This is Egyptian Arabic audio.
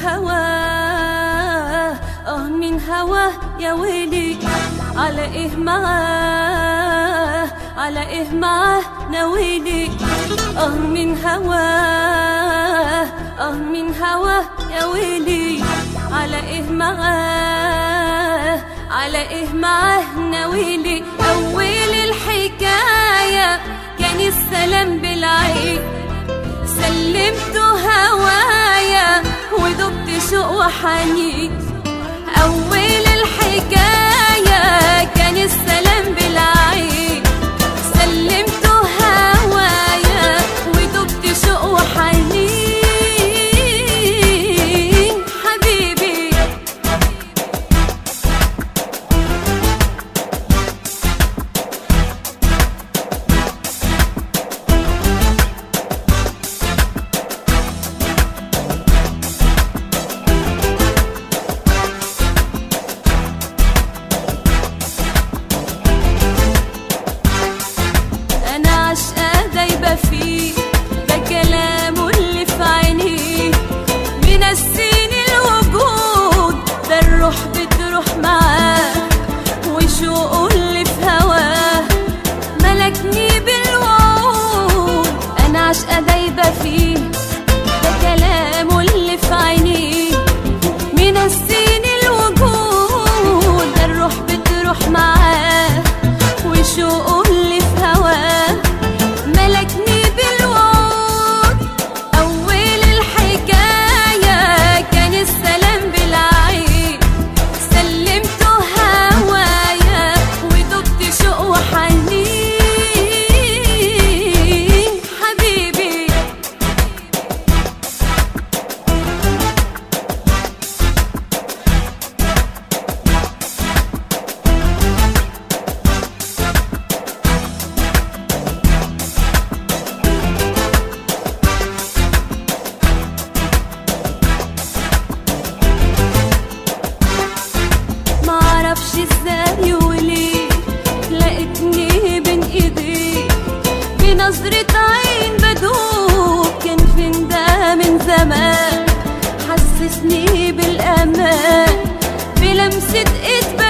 هواه اه من هواه يا ويلي على ايه معاه على ايه معاه ناويلي اه من هواه اه من هواه يا ويلي على ايه معاه على ايه معاه ناويلي اول الحكايه كان السلام بالعين سلمت هوايا وذبت شوق وحنين أول الحكاية كان السلام بالعين سلمت هوايا وذبت شوق وحنين حبيبي انا عشقة دايبة فيه ده كلامه اللي في عينيه منسيني الوجود ده الروح بتروح معاه وشوقه اللي في هواه ملكني بالوعود انا عشقة دايبة فيه ده كلامه اللي في عينيه منسيني الوجود ده الروح بتروح معاه وشوقه اللي في هواه ملكني بالوعود أول الحكاية كان السلام بالعين سلمت هوايا وذبت شوق وحنين حبيبي معرفش ازاي وليه لقيتني بين ايديه بنظرة عين بدوب كان فين ده من زمان حسسني بالامان بلمسة ايد